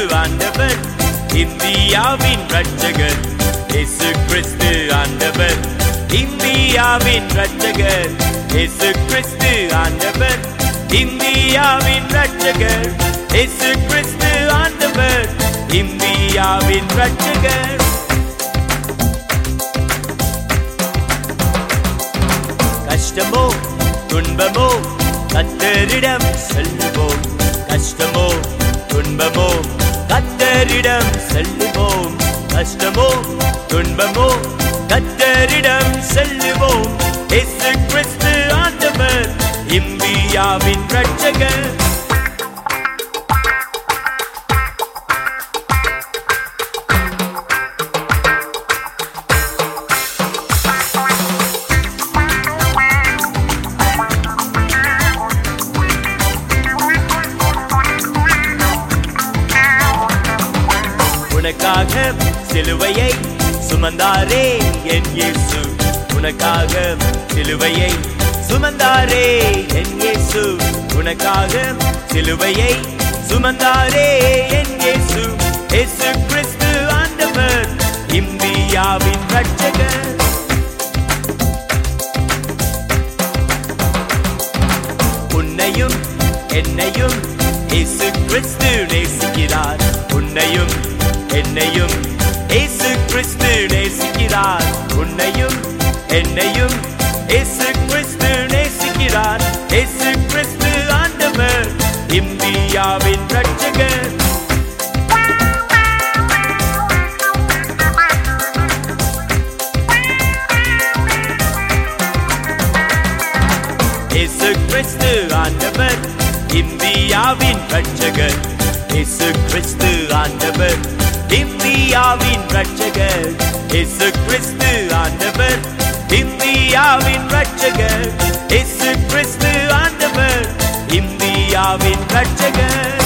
ஆண்டவர் இந்தியாவின் ரட்சகர் இயேசு கிறிஸ்து ஆண்டவர் இந்தியாவின் ரட்சகர் இயேசு கிறிஸ்து ஆண்டவர் இந்தியாவின் ரட்சகர் இயேசு கிறிஸ்து ஆண்டவர் இந்தியாவின் ரட்சகர் கஷ்டமோ துன்பமோ கத்தரிடம் செல்லுவோம் கஷ்டமோ துன்பமோ கத்தரிடம் செல்லுவோம் கஷ்டமோ துன்பமோ கத்தரிடம் செல்லுவோம் இயேசு கிறிஸ்து ஆண்டவர் இந்தியாவின் ரட்சகர் உனக்காக சிலுவையை சுமந்தாரே என் இயேசு உனக்காக சிலுவையை சுமந்தாரே என் இயேசு உனக்காக சிலுவையை சுமந்தாரே என் இயேசு இயேசு கிறிஸ்து ஆண்டவர் இந்தியாவின் ரட்சகர் உன்னையும் என்னையும் இயேசு கிறிஸ்து நேசிக்கிறார் உன்னையும் என்னையும் இயேசு கிறிஸ்து நேசிக்கிறார் உன்னையும் என்னையும் இயேசு கிறிஸ்து நேசிக்கிறார் இயேசு கிறிஸ்து ஆண்டவர் இந்தியாவின் ரட்சகர் இயேசு கிறிஸ்து ஆண்டவர் இந்தியாவின் ரட்சகர் இயேசு கிறிஸ்து ஆண்டவர் இந்தியாவின் ரட்சகர் இயேசு கிறிஸ்து ஆண்டவர் இந்தியாவின் ரட்சகர் இயேசு கிறிஸ்து ஆண்டவர் இந்தியாவின் ரட்சகர்